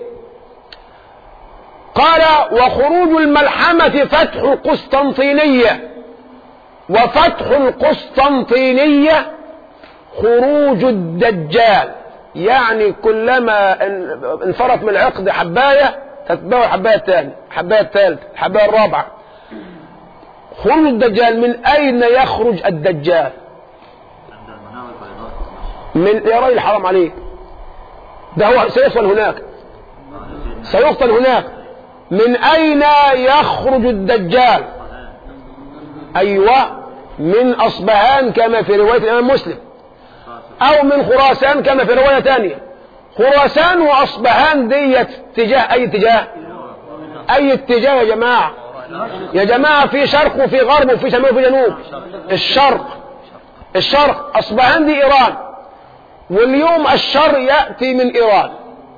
S2: قال وخروج الملحمة فتح القسطنطينية وفتح القسطنطينية خروج الدجال يعني كلما ان- انفرط من العقد حباية تتبعه الحباية الثانية الحباية الثالثة الحباية الرابعة خروج الدجال من أين يخرج الدجال
S4: عند المناوي البيضاء
S2: من يا راجل حرام عليك ده هو سيقتل هناك سيقتل هناك من أين يخرج الدجال أيوة من أصبهان كما في رواية الإمام مسلم أو من خراسان كما في رواية ثانية خراسان وأصبهان دي اتجاه أي اتجاه أي اتجاه يا جماعة يا جماعة في شرق وفي غرب وفي شمال وفي جنوب الشرق الشرق أصبهان دي إيران واليوم الشر يأتي من إيران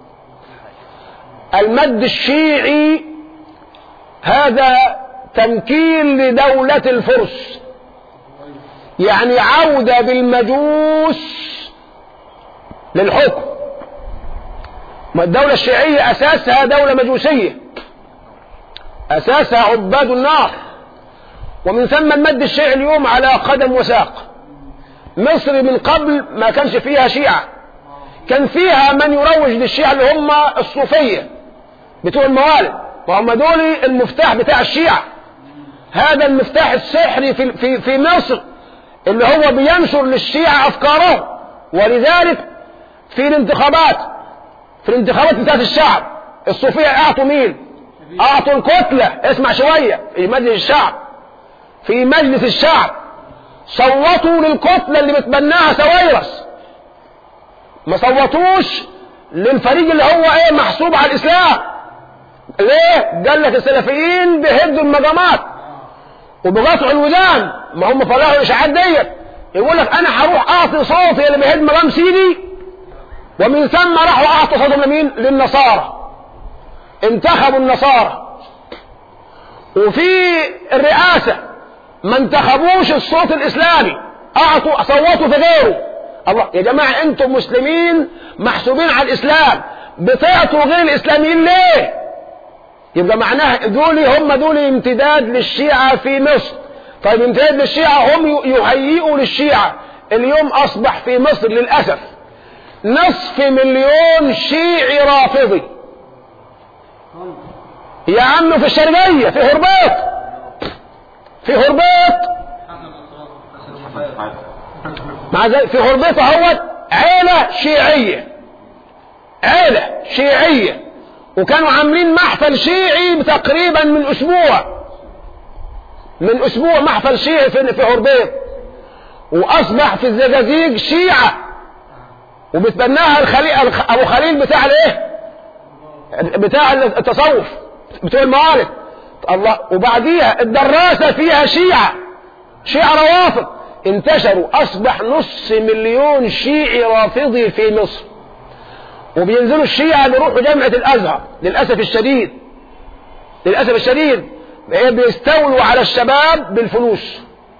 S2: المد الشيعي هذا تمكين لدولة الفرس يعني عودة بالمجوس للحكم ما الدولة الشيعية أساسها دولة مجوسية أساسها عباد النار ومن ثم المد الشيعي اليوم على قدم وساق مصر من قبل ما كانش فيها شيعة كان فيها من يروج للشيعة اللي هم الصوفية بتوع الموالد وهم دول المفتاح بتاع الشيعة هذا المفتاح السحري في, في, في مصر اللي هو بينشر للشيعة أفكارهم ولذلك في الانتخابات في الانتخابات بتاعت الشعب الصوفية أعطوا مين أعطوا الكتلة اسمع شوية في مجلس الشعب في مجلس الشعب صوتوا للكتلة اللي بتبناها سويرس ما صوتوش للفريق اللي هو ايه محسوب على الاسلام ليه قال لك السلفيين بيهدوا المجامات وبيقطعوا الودان ما هم طلعوا الاشاعات ديت يقول لك انا هروح اعطي صوتي اللي بيهد مقام سيدي ومن ثم راحوا اعطوا صوتهم لمين للنصارى انتخبوا النصارى وفي الرئاسة ما انتخبوش الصوت الاسلامي اعطوا صوتوا في غيره الله يا جماعة انتم مسلمين محسوبين على الاسلام بتعطوا غير الاسلاميين ليه يبقى معناها دول هم دول امتداد للشيعة في مصر طيب امتداد للشيعة هم يهيئوا للشيعة اليوم اصبح في مصر للأسف نصف مليون شيعي رافضي يا عم في الشرقية في هرباط في هرباط مع ذلك في هرباط اهوت عيلة شيعية عيلة شيعية وكانوا عاملين محفل شيعي تقريبا من اسبوع من اسبوع محفل شيعي في في هربيط واصبح في الزجاجيج شيعة وبتبناها الخليل ابو خليل بتاع الايه بتاع التصوف بتوع المعارف الله وبعديها الدراسة فيها شيعة شيعة روافض انتشروا اصبح نص مليون شيعي رافضي في مصر وبينزلوا الشيعة بيروحوا جامعة الازهر للاسف الشديد للاسف الشديد بيستولوا على الشباب بالفلوس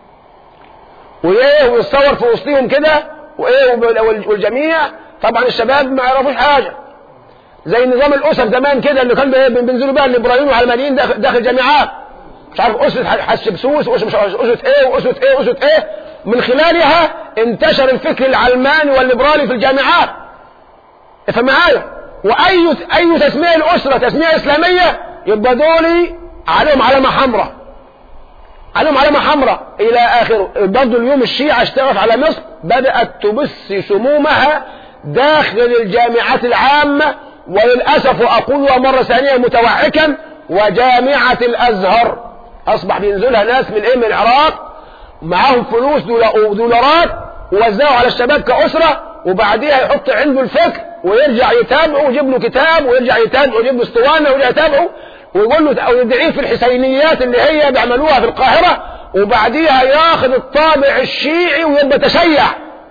S2: وايه ويتصور في وسطهم كده وايه والجميع طبعا الشباب ما يعرفوش حاجه زي نظام الاسر زمان كده اللي كان بينزلوا بقى الليبراليين والعلمانيين داخل, داخل جامعات مش عارف اسره حسبسوس واسره مش عارف اسره ايه واسره ايه واسره ايه من خلالها انتشر الفكر العلماني والليبرالي في الجامعات افهم معايا واي اي تسميه الاسره تسميه اسلاميه يبقى دول عليهم علامه حمراء عليهم علامة حمراء إلى آخره برضه اليوم الشيعة اشتغلت على مصر بدأت تبث سمومها داخل الجامعات العامة وللأسف وأقولها مرة ثانية متوعكا وجامعة الأزهر أصبح بينزلها ناس من إيه من العراق معاهم فلوس دولارات ووزعوا على الشباب كأسرة وبعديها يحط عنده الفكر ويرجع يتابعه ويجيب له كتاب ويرجع يتابعه ويجيب له اسطوانة ويرجع يتابعه ويقول له او يدعيه في الحسينيات اللي هي بيعملوها في القاهرة وبعديها ياخذ الطابع الشيعي ويبقى تشيع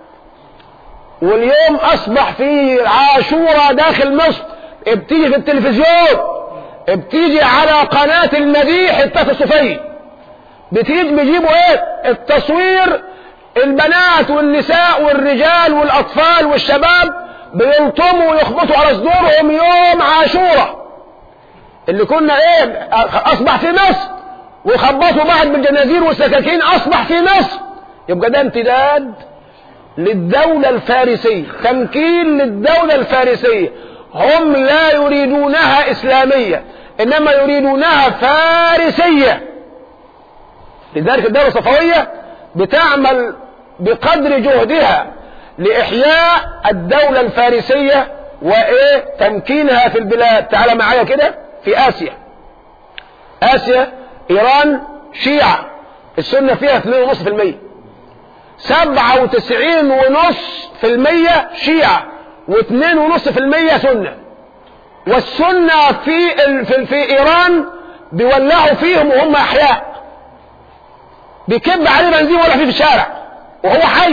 S2: واليوم اصبح في عاشورة داخل مصر بتيجي في التلفزيون بتيجي على قناة المديح التصفي بتيجي بيجيبوا ايه التصوير البنات والنساء والرجال والاطفال والشباب بيلطموا ويخبطوا على صدورهم يوم عاشوره اللي كنا ايه اصبح في مصر وخبطوا بعض بالجنازير والسكاكين اصبح في مصر يبقى ده امتداد للدولة الفارسية تمكين للدولة الفارسية هم لا يريدونها اسلامية انما يريدونها فارسية لذلك الدولة الصفوية بتعمل بقدر جهدها لإحياء الدولة الفارسية وإيه تمكينها في البلاد تعال معايا كده في آسيا آسيا إيران شيعة السنة فيها 2.5% 97 ونص في المية شيعة واثنين ونص في المية سنة والسنة في, ال... في, في إيران بيولعوا فيهم وهم أحياء بيكب عليه بنزين ولا فيه في الشارع وهو حي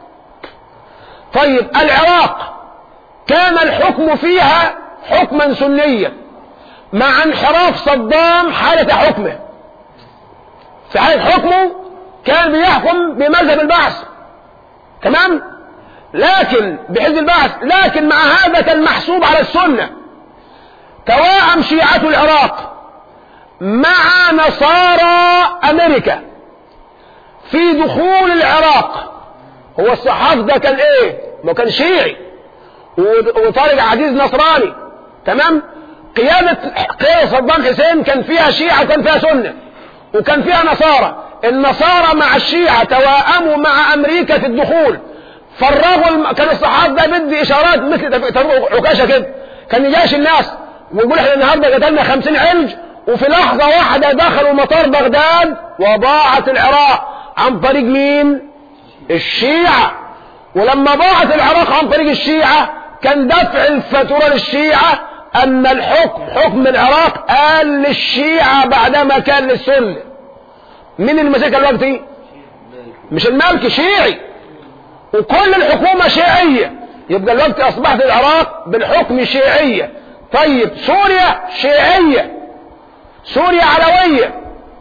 S2: طيب العراق كان الحكم فيها حكما سنيا مع انحراف صدام حالة حكمه في حالة حكمه كان بيحكم بمذهب البعث تمام لكن بحزب البعث لكن مع هذا كان محسوب على السنة توائم شيعة العراق مع نصارى امريكا في دخول العراق هو الصحاف ده كان ايه ما كان شيعي وطارق عزيز نصراني تمام قيادة قيادة صدام حسين كان فيها شيعة وكان فيها سنة وكان فيها نصارى النصارى مع الشيعة توائموا مع امريكا في الدخول فرغوا الم... كان الصحاب ده بدي اشارات مثل عكاشة كده كان يجاش الناس ويقول احنا النهارده قتلنا خمسين علج وفي لحظة واحدة دخلوا مطار بغداد وضاعت العراق عن طريق مين الشيعة ولما ضاعت العراق عن طريق الشيعة كان دفع الفاتورة للشيعة أن الحكم حكم العراق قال للشيعة بعدما كان للسنة مين اللي ماسكها دلوقتي؟ مش الملك شيعي وكل الحكومة شيعية يبقى الوقت أصبحت العراق بالحكم شيعية طيب سوريا شيعية سوريا علوية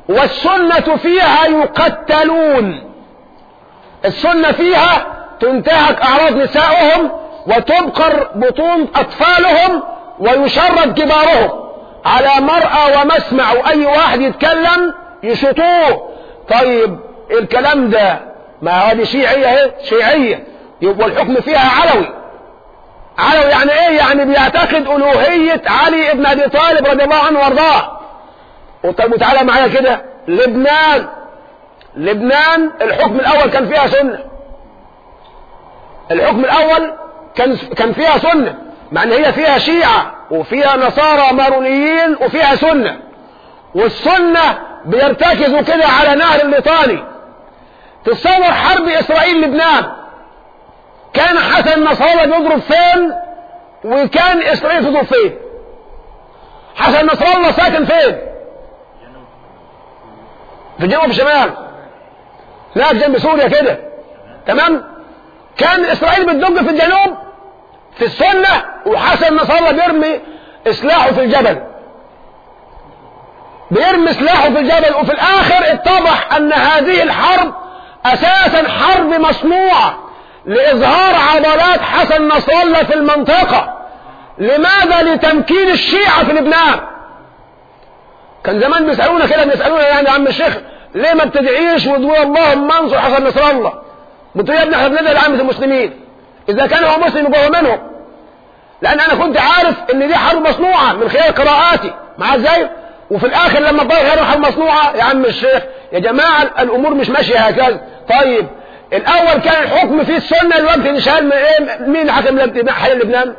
S2: والسنة فيها يقتلون السنة فيها تنتهك أعراض نسائهم وتبقر بطون أطفالهم ويشرد كبارهم على مرأى ومسمع وأي واحد يتكلم يشطوه طيب الكلام ده ما هذه شيعية اهي شيعية يبقى الحكم فيها علوي علوي يعني ايه يعني بيعتقد ألوهية علي ابن أبي طالب رضي الله عنه وارضاه طيب وتعالى معايا كده لبنان لبنان الحكم الأول كان فيها سنة الحكم الأول كان كان فيها سنة مع ان هي فيها شيعة وفيها نصارى مارونيين وفيها سنة والسنة بيرتكزوا كده على نهر الليطاني تصور حرب اسرائيل لبنان كان حسن نصارى بيضرب فين وكان اسرائيل تضرب فين حسن نصر الله ساكن فين في الجنوب الشمال هناك جنب سوريا كده تمام كان اسرائيل بتدق في الجنوب في السنة وحسن نصر الله بيرمي سلاحه في الجبل بيرمي سلاحه في الجبل وفي الاخر اتضح ان هذه الحرب اساسا حرب مصنوعة لاظهار عضلات حسن نصر الله في المنطقة لماذا لتمكين الشيعة في لبنان كان زمان بيسألونا كده بيسألونا يعني يا عم الشيخ ليه ما بتدعيش وتقول اللهم انصر حسن نصر الله بتقول يا ابني احنا بندعي لعامة المسلمين اذا كان هو مسلم يبقى هو منهم لان انا كنت عارف ان دي حرب مصنوعة من خلال قراءاتي مع ازاي وفي الاخر لما بقى غير حرب مصنوعة يا عم الشيخ يا جماعة الامور مش ماشية هكذا طيب الاول كان الحكم في السنة الوقت اللي شال من ايه مين اللي حكم لب- حي لبنان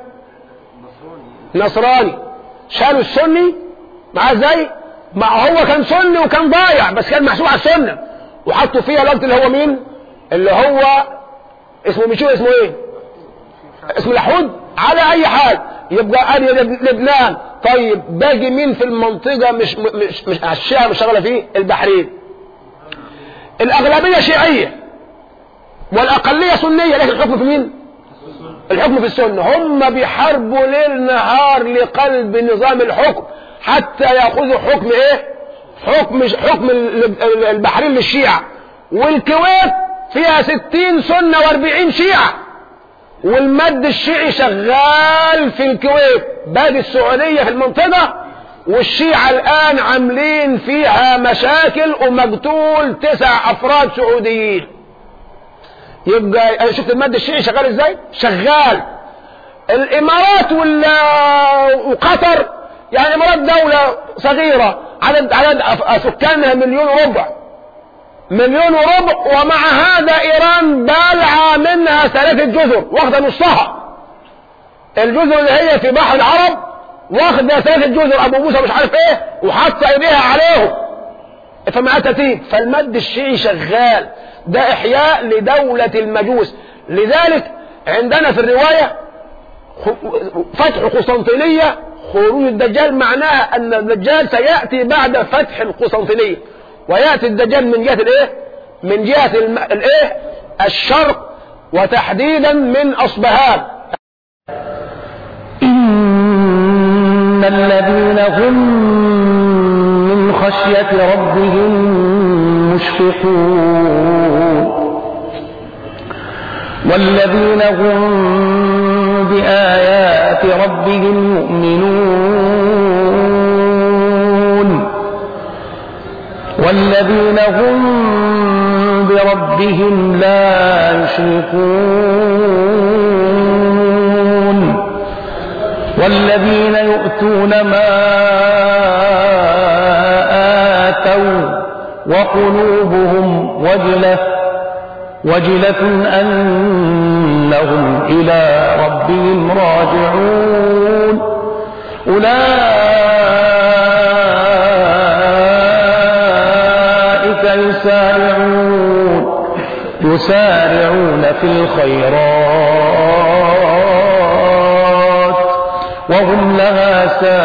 S2: نصراني شالوا السني مع ازاي ما هو كان سني وكان ضايع بس كان محسوب على السنة وحطوا فيها الوقت اللي هو مين اللي هو اسمه مش هو اسمه ايه اسمه الحود على اي حال يبقى ادي لب- لبنان طيب باقي مين في المنطقة مش مش مش الشيعة مش شغالة فيه البحرين الاغلبية شيعية والاقلية سنية لكن الحكم في مين الحكم في السنة هم بيحاربوا ليل نهار لقلب نظام الحكم حتى ياخذوا حكم ايه حكم حكم ال- ال- البحرين للشيعة والكويت فيها ستين سنة واربعين شيعة والمد الشيعي شغال في الكويت بادي السعودية في المنطقة والشيعة الآن عاملين فيها مشاكل ومقتول تسع أفراد سعوديين يبقى أنا شفت المد الشيعي شغال ازاي شغال الإمارات وال وقطر يعني الإمارات دولة صغيرة عدد عدد أف- سكانها مليون وربع مليون وربع ومع هذا ايران بالعة منها ثلاثة جزر واخدة نصها الجزر اللي هي في بحر العرب واخدة ثلاثة جزر ابو موسى مش عارف ايه وحاطة ايديها عليهم فمعاه ترتيب فالمد الشيعي شغال ده احياء لدولة المجوس لذلك عندنا في الرواية خ- فتح قسطنطينية خروج الدجال معناها ان الدجال سيأتي بعد فتح القسطنطينية ويأتي الدجال من جهة الايه من جهة الم... الايه الشرق وتحديدا من اصبهان
S1: إن الذين هم من خشية ربهم مشفقون والذين هم بآيات ربهم يؤمنون والذين هم بربهم لا يشركون والذين يؤتون ما آتوا وقلوبهم وجلة وجلة أنهم إلى ربهم راجعون أولئك يسارعون يسارعون في الخيرات وهم لها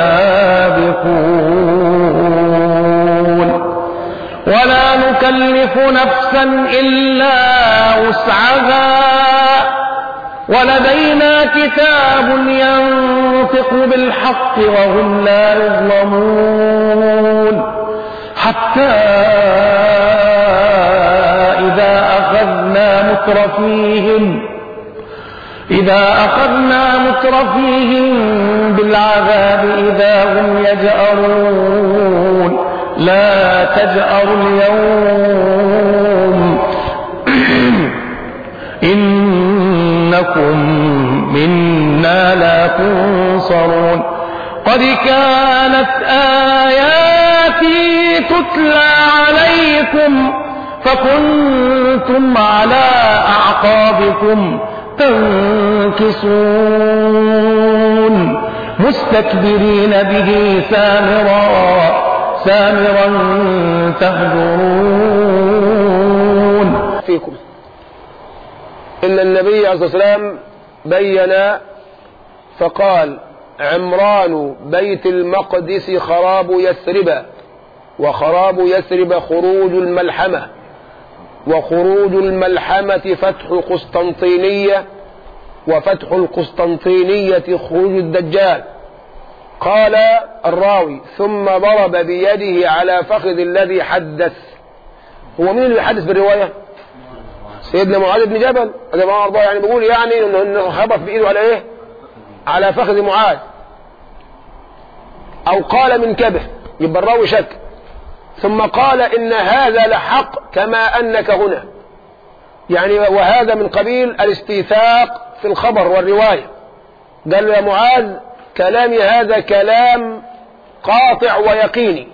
S1: سابقون ولا نكلف نفسا إلا وسعها ولدينا كتاب ينطق بالحق وهم لا يظلمون حتى إذا أخذنا مترفيهم إذا أخذنا مترفيهم بالعذاب إذا هم يجأرون لا تجأروا اليوم إنكم منا لا تنصرون قد كانت آياتي تتلى عليكم فكنتم على أعقابكم تنكصون مستكبرين به سامرا سامرا تهجرون
S2: فيكم إن النبي عليه الصلاة والسلام بين فقال عمران بيت المقدس خراب يثرب وخراب يثرب خروج الملحمة وخروج الملحمة فتح قسطنطينية وفتح القسطنطينية خروج الدجال قال الراوي ثم ضرب بيده على فخذ الذي حدث هو مين اللي يحدث بالرواية سيدنا معاذ بن جبل رضي الله عنه يعني بيقول يعني انه خبط بايده على ايه على فخذ معاذ او قال من كبه يبقى الراوي شك ثم قال ان هذا لحق كما انك هنا يعني وهذا من قبيل الاستيثاق في الخبر والرواية قال له يا معاذ كلامي هذا كلام قاطع ويقيني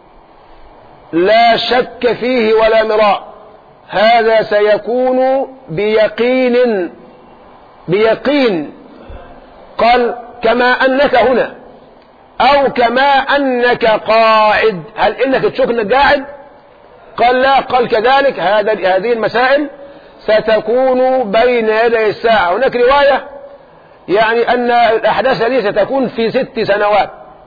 S2: لا شك فيه ولا مراء هذا سيكون بيقين بيقين قال كما أنك هنا أو كما أنك قاعد هل إنك تشوف أنك قاعد قال لا قال كذلك هذا هذه المسائل ستكون بين يدي الساعة هناك رواية يعني أن الأحداث هذه ستكون في ست سنوات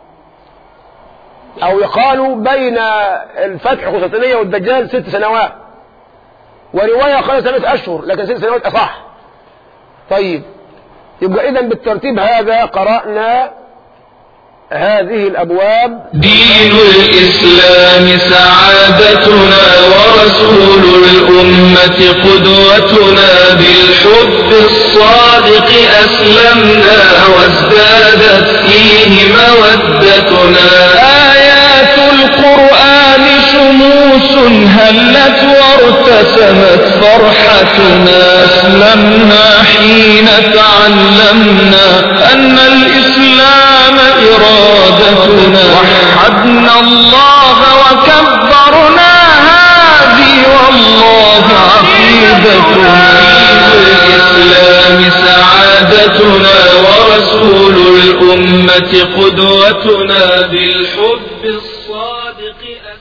S2: أو يقال بين الفتح قسطنطينية والدجال ست سنوات ورواية قال ثلاث أشهر لكن ست سنوات أصح طيب يبقى إذا بالترتيب هذا قرأنا هذه الأبواب
S5: دين الإسلام سعادتنا ورسول الأمة قدوتنا بالحب الصادق أسلمنا وازدادت فيه مودتنا آيات القرآن شموس هلت وارتسمت فرحتنا أسلمنا حين تعلمنا أن الإسلام إرادتنا وحدنا الله وكبرنا هذه والله عقيدتنا الإسلام سعادتنا ورسول الأمة قدوتنا بالحب الصادق